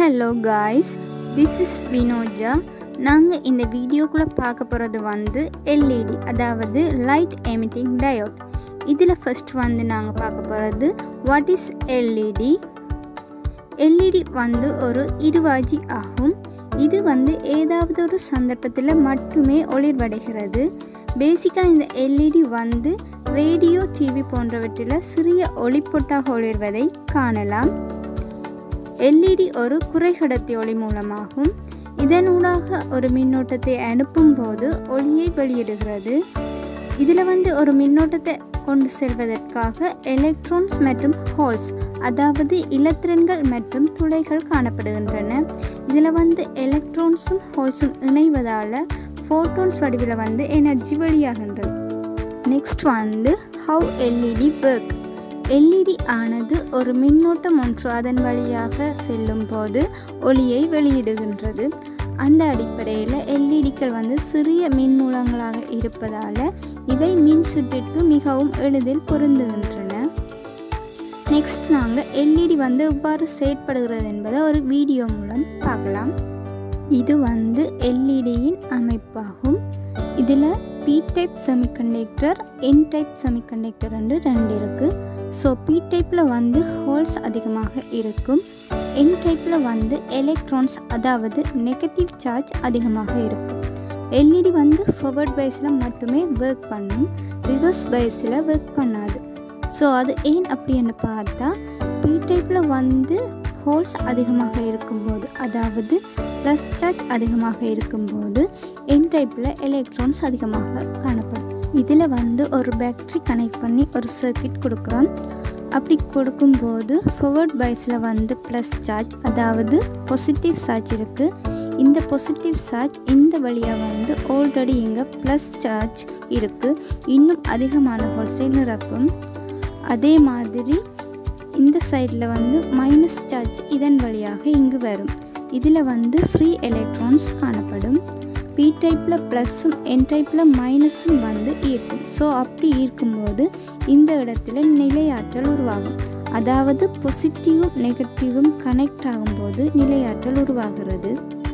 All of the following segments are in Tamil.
Hello guys this is Vinoja நாங்கள் இந்த வீடியோக்குள்ளே பார்க்க போகிறது வந்து எல்இடி அதாவது லைட் எமிட்டிங் டயோட் இதில் ஃபஸ்ட் வந்து நாங்கள் பார்க்க போகிறது வாட் இஸ் எல்இடி எல்இடி வந்து ஒரு இருவாஜி ஆகும் இது வந்து ஏதாவது ஒரு சந்தர்ப்பத்தில் மட்டுமே ஒளிர்வடைகிறது பேசிக்காக இந்த எல்இடி வந்து ரேடியோ டிவி போன்றவற்றில் சிறிய ஒளிப்பொட்டாக ஒளிர்வதை காணலாம் எல்இடி ஒரு குறைகடத்தி ஒளி மூலமாகும் இதனூடாக ஒரு மின்னோட்டத்தை அனுப்பும் போது ஒளியை வெளியிடுகிறது இதில் வந்து ஒரு மின்னோட்டத்தை கொண்டு செல்வதற்காக எலக்ட்ரான்ஸ் மற்றும் ஹோல்ஸ் அதாவது இலத்திரன்கள் மற்றும் துளைகள் காணப்படுகின்றன இதில் வந்து எலக்ட்ரான்ஸும் ஹோல்ஸும் இணைவதால் ஃபோட்டோன்ஸ் வடிவில் வந்து எனர்ஜி வெளியாகின்றது நெக்ஸ்ட் வந்து ஹவு எல்இடி ஒர்க் எல்இடி ஆனது ஒரு மின்னோட்டம் ஒன்று அதன் வழியாக செல்லும் போது ஒளியை வெளியிடுகின்றது அந்த அடிப்படையில் எல்இடிக்கள் வந்து சிறிய மின் மூலங்களாக இருப்பதால் இவை மின் சுற்றிற்கு மிகவும் எளிதில் பொருந்துகின்றன நெக்ஸ்ட் நாங்கள் எல்இடி வந்து எவ்வாறு செயற்படுகிறது என்பதை ஒரு வீடியோ மூலம் பார்க்கலாம் இது வந்து எல்இடியின் அமைப்பாகும் இதில் P type semiconductor N type semiconductor என்று ரெண்டு இருக்குது ஸோ பி டைப்பில் வந்து ஹோல்ஸ் அதிகமாக இருக்கும் என் டைப்பில் வந்து எலக்ட்ரான்ஸ் அதாவது நெகட்டிவ் சார்ஜ் அதிகமாக இருக்கும் எல்இடி வந்து ஃபார்வர்ட் பைஸில் மட்டுமே ஒர்க் பண்ணும் ரிவர்ஸ் பைஸில் ஒர்க் பண்ணாது ஸோ அது ஏன் அப்படின்னு பார்த்தா பி டைப்பில் வந்து ஹோல்ஸ் அதிகமாக இருக்கும்போது அதாவது ப்ளஸ் சார்ஜ் அதிகமாக இருக்கும்போது என் டைப்பில் எலக்ட்ரான்ஸ் அதிகமாக காணப்படும் இதில் வந்து ஒரு பேட்ரி கனெக்ட் பண்ணி ஒரு சர்க்கிட் கொடுக்குறோம் அப்படி கொடுக்கும்போது ஃபார்வர்ட் பைஸில் வந்து ப்ளஸ் சார்ஜ் அதாவது பாசிட்டிவ் சார்ஜ் இருக்குது இந்த பாசிட்டிவ் சார்ஜ் இந்த வழியாக வந்து ஆல்ரெடி இங்கே ப்ளஸ் சார்ஜ் இருக்குது இன்னும் அதிகமான ஹோல்ஸை நிரப்பும் அதே மாதிரி இந்த சைடில் வந்து மைனஸ் சார்ஜ் இதன் வழியாக இங்கு வரும் இதில் வந்து ஃப்ரீ எலக்ட்ரான்ஸ் காணப்படும் பி டைப்பில் ப்ளஸ்ஸும் என் டைப்பில் மைனஸும் வந்து ஈர்க்கும் ஸோ அப்படி ஈர்க்கும்போது இந்த இடத்துல நிலையாற்றல் உருவாகும் அதாவது பாசிட்டிவும் நெகட்டிவும் கனெக்ட் ஆகும்போது நிலையாற்றல் உருவாகிறது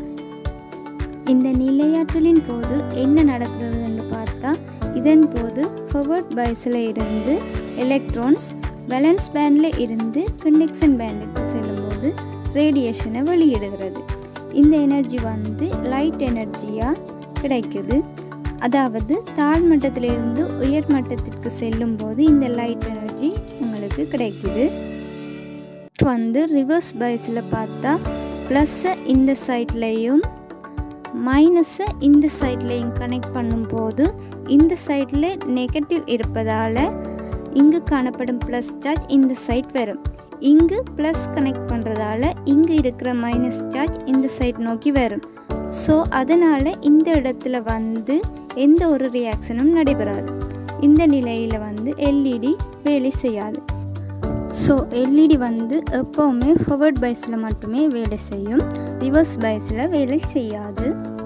இந்த நிலையாற்றலின் போது என்ன நடக்கிறதுன்னு பார்த்தா இதன் போது ஃபார்வர்ட் பைஸில் இருந்து எலக்ட்ரான்ஸ் பேலன்ஸ் பேண்டில் இருந்து கண்டக்ஷன் பேண்டுக்கு செல்லும்போது ரேடியேஷனை வெளியிடுகிறது இந்த எனர்ஜி வந்து லைட் எனர்ஜியாக கிடைக்குது அதாவது தாழ் மட்டத்திலிருந்து உயர் மட்டத்திற்கு செல்லும் போது இந்த லைட் எனர்ஜி உங்களுக்கு கிடைக்குது வந்து ரிவர்ஸ் பைஸில் பார்த்தா ப்ளஸ்ஸை இந்த சைட்லேயும் மைனஸை இந்த சைட்லேயும் கனெக்ட் பண்ணும்போது இந்த சைடில் நெகட்டிவ் இருப்பதால் இங்கு காணப்படும் ப்ளஸ் சார்ஜ் இந்த சைட் வரும் இங்கு ப்ளஸ் கனெக்ட் பண்ணுறதால இங்கு இருக்கிற மைனஸ் சார்ஜ் இந்த சைட் நோக்கி வரும் ஸோ அதனால் இந்த இடத்துல வந்து எந்த ஒரு ரியாக்ஷனும் நடைபெறாது இந்த நிலையில் வந்து எல்இடி வேலை செய்யாது ஸோ எல்இடி வந்து எப்போவுமே ஃபார்வர்ட் பைஸில் மட்டுமே வேலை செய்யும் ரிவர்ஸ் பைஸில் வேலை செய்யாது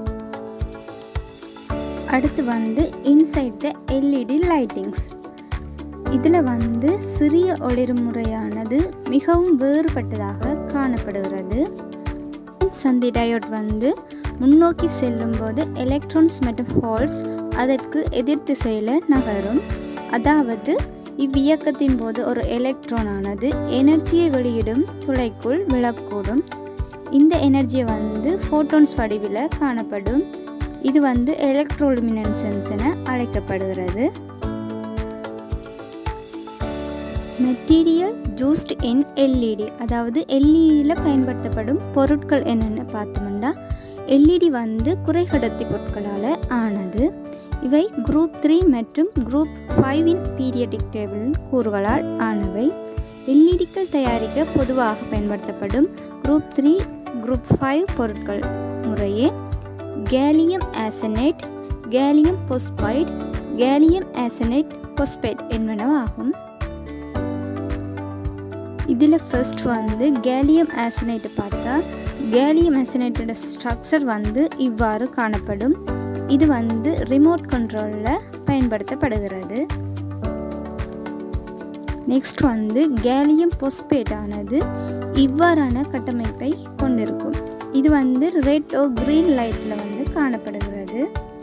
அடுத்து வந்து இன்சைட் த எல்இடி லைட்டிங்ஸ் இதில் வந்து சிறிய ஒளிரும் முறையானது மிகவும் வேறுபட்டதாக காணப்படுகிறது சந்தி டயோட் வந்து முன்னோக்கி செல்லும்போது எலக்ட்ரான்ஸ் மற்றும் ஹோல்ஸ் அதற்கு எதிர் திசையில் நகரும் அதாவது இவ்வியக்கத்தின் போது ஒரு எலக்ட்ரானானது எனர்ஜியை வெளியிடும் துளைக்குள் விழக்கூடும் இந்த எனர்ஜியை வந்து ஃபோட்டோன்ஸ் வடிவில் காணப்படும் இது வந்து எலக்ட்ரோலுமினன்சன்ஸ் என அழைக்கப்படுகிறது மெட்டீரியல் ஜூஸ்ட் இன் எல்இடி அதாவது எல்இடியில் பயன்படுத்தப்படும் பொருட்கள் என்னென்னு பார்த்தோம்னா எல்இடி வந்து குறைகடத்தி பொருட்களால் ஆனது இவை குரூப் த்ரீ மற்றும் குரூப் ஃபைவின் பீரியடிக் டேபிள் கூறுகளால் ஆனவை எல்இடிக்கள் தயாரிக்க பொதுவாக பயன்படுத்தப்படும் குரூப் த்ரீ குரூப் ஃபைவ் பொருட்கள் முறையே gallium arsenide gallium phosphide gallium arsenide phosphate என்பனவாகும் இதில் ஃபர்ஸ்ட் வந்து கேலியம் ஆசனைட்டு பார்த்தா கேலியம் ஆசனைட்டோட ஸ்ட்ரக்சர் வந்து இவ்வாறு காணப்படும் இது வந்து ரிமோட் கண்ட்ரோலில் பயன்படுத்தப்படுகிறது நெக்ஸ்ட் வந்து கேலியம் பொஸ்பேட் ஆனது இவ்வாறான கட்டமைப்பை கொண்டிருக்கும் இது வந்து ரெட் ஓ க்ரீன் லைட்டில் வந்து காணப்படுகிறது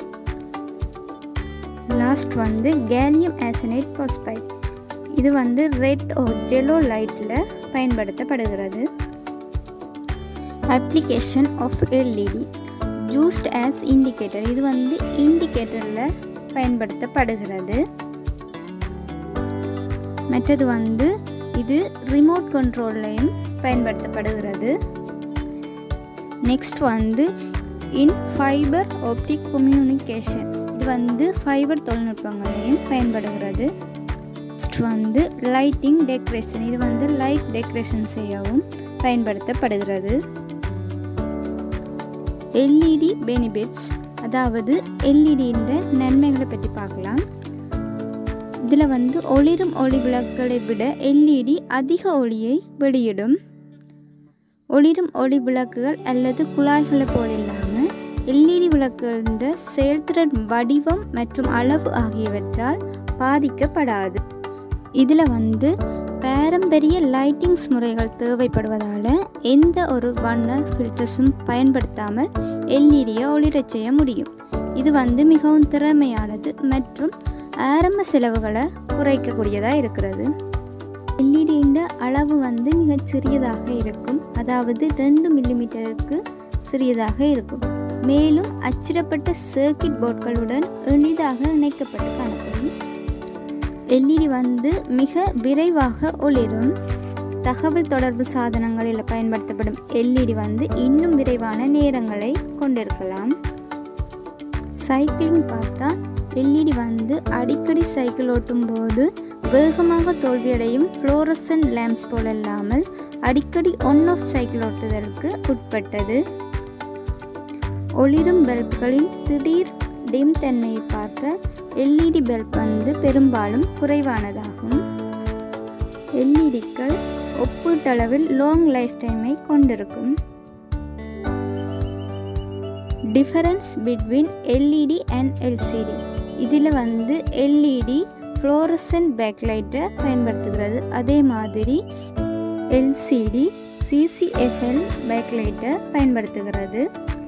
லாஸ்ட் வந்து கேலியம் ஆசனைட் பாஸ்பைட் இது வந்து ரெட் ஓ ஜெலோ லைட்டில் பயன்படுத்தப்படுகிறது application of LED used as indicator இது வந்து இண்டிகேட்டரில் பயன்படுத்தப்படுகிறது மற்றது வந்து இது ரிமோட் கண்ட்ரோல்லையும் பயன்படுத்தப்படுகிறது நெக்ஸ்ட் வந்து இன் ஃபைபர் ஆப்டிக் கம்யூனிகேஷன் இது வந்து ஃபைபர் தொழில்நுட்பங்களையும் பயன்படுகிறது நெக்ஸ்ட் வந்து லைட்டிங் டெக்கரேஷன் இது வந்து லைட் டெக்கரேஷன் செய்யவும் பயன்படுத்தப்படுகிறது எல்இடி பெனிஃபிட்ஸ் அதாவது எல்இடின்ற நன்மைகளை பற்றி பார்க்கலாம் இதில் வந்து ஒளிரும் ஒளி விளக்குகளை விட எல்இடி அதிக ஒளியை வெளியிடும் ஒளிரும் ஒளி விளக்குகள் அல்லது குழாய்களை போல் இல்லாமல் எல்இடி விளக்குகளின் செயல்திறன் வடிவம் மற்றும் அளவு ஆகியவற்றால் பாதிக்கப்படாது இதில் வந்து பாரம்பரிய லைட்டிங்ஸ் முறைகள் தேவைப்படுவதால் எந்த ஒரு வண்ண ஃபில்டர்ஸும் பயன்படுத்தாமல் எல்இடியை ஒளிரச் செய்ய முடியும் இது வந்து மிகவும் திறமையானது மற்றும் ஆரம்ப செலவுகளை குறைக்கக்கூடியதாக இருக்கிறது எல்இடியின் அளவு வந்து மிகச் சிறியதாக இருக்கும் அதாவது ரெண்டு மில்லிமீட்டருக்கு சிறியதாக இருக்கும் மேலும் அச்சிடப்பட்ட சர்க்கிட் போர்ட்களுடன் எளிதாக இணைக்கப்பட்டு காணப்படும் எல்இடி வந்து மிக விரைவாக ஒளிரும் தகவல் தொடர்பு சாதனங்களில் பயன்படுத்தப்படும் எல்இடி வந்து இன்னும் விரைவான நேரங்களை கொண்டிருக்கலாம் சைக்கிளிங் பார்த்தா எல்இடி வந்து அடிக்கடி சைக்கிள் ஓட்டும் போது வேகமாக தோல்வியடையும் ஃப்ளோரசன் லேம்ப்ஸ் போலல்லாமல் அடிக்கடி ஒன் ஆஃப் சைக்கிள் ஓட்டுதலுக்கு உட்பட்டது ஒளிரும் பல்புகளின் திடீர் டிம் தன்மையை பார்க்க எல்இடி பல்ப் வந்து பெரும்பாலும் குறைவானதாகும் எல்இடிக்கள் ஒப்பீட்டளவில் லாங் லைஃப் டைமை கொண்டிருக்கும் difference between LED and LCD இதில் வந்து எல்இடி ஃப்ளோரசன் பேக்லைட்டை பயன்படுத்துகிறது அதே மாதிரி எல்சிடி சிசிஎஃப்எல் பேக்லைட்டை பயன்படுத்துகிறது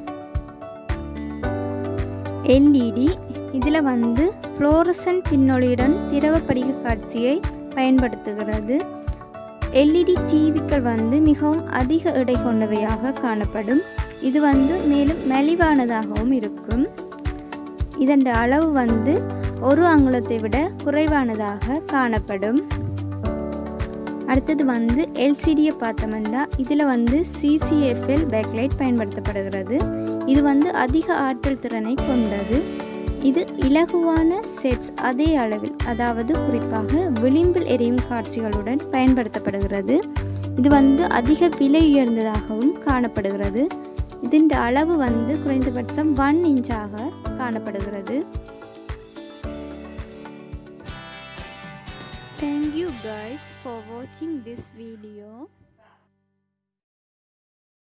எல்இடி இதில் வந்து ஃப்ளோரசன் பின்னொளியுடன் திரவ படிக காட்சியை பயன்படுத்துகிறது எல்இடி டிவிக்கள் வந்து மிகவும் அதிக எடை கொண்டவையாக காணப்படும் இது வந்து மேலும் மலிவானதாகவும் இருக்கும் இதன் அளவு வந்து ஒரு அங்குலத்தை விட குறைவானதாக காணப்படும் அடுத்தது வந்து எல்சிடியை பார்த்தோம்னா இதில் வந்து சிசிஎஃப்எல் பேக்லைட் பயன்படுத்தப்படுகிறது இது வந்து அதிக ஆற்றல் திறனை கொண்டது இது இலகுவான செட்ஸ் அதே அளவில் அதாவது குறிப்பாக விளிம்பில் எரியும் காட்சிகளுடன் பயன்படுத்தப்படுகிறது இது வந்து அதிக விலை உயர்ந்ததாகவும் காணப்படுகிறது இதன் அளவு வந்து குறைந்தபட்சம் ஒன் இன்ச்சாக காணப்படுகிறது Thank you guys for watching this video.